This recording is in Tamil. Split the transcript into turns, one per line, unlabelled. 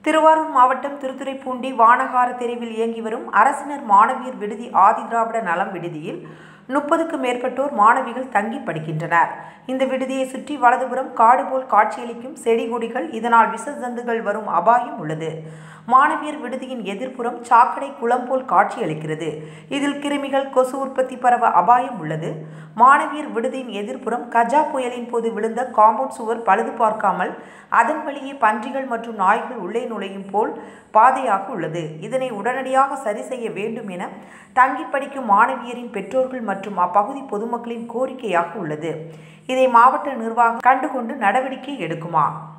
திருவாரூர் மாவட்டம் திருத்துறைப்பூண்டி வானகார தெருவில் இயங்கி வரும் அரசினர் மாணவியர் விடுதி ஆதிதிராவிட நலம் விடுதியில் முப்பதுக்கும் மேற்பட்டோர் மாணவிகள் தங்கி படிக்கின்றனர் இந்த விடுதியை சுற்றி வலதுபுறம் காடு போல் காட்சியளிக்கும் செடி கொடிகள் இதனால் விஷ ஜந்துகள் வரும் அபாயம் உள்ளது மாணவியர் விடுதியின் எதிர்ப்புறம் சாக்கடை குளம் போல் காட்சியளிக்கிறது இதில் கிருமிகள் கொசு உற்பத்தி பரவ அபாயம் உள்ளது மாணவியர் விடுதியின் எதிர்ப்புறம் கஜா புயலின் போது விழுந்த காம்பவுண்ட் சுவர் பழுது பார்க்காமல் அதன் வழியே பன்றிகள் மற்றும் நாய்கள் உள்ளே நுழையும் போல் பாதையாக உள்ளது இதனை உடனடியாக சரி செய்ய வேண்டும் என தங்கி படிக்கும் மாணவியரின் பெற்றோர்கள் மற்றும் அப்பகுதி பொதுமக்களின் கோரிக்கையாக உள்ளது இதை மாவட்ட நிர்வாகம் கண்டுகொண்டு நடவடிக்கை எடுக்குமா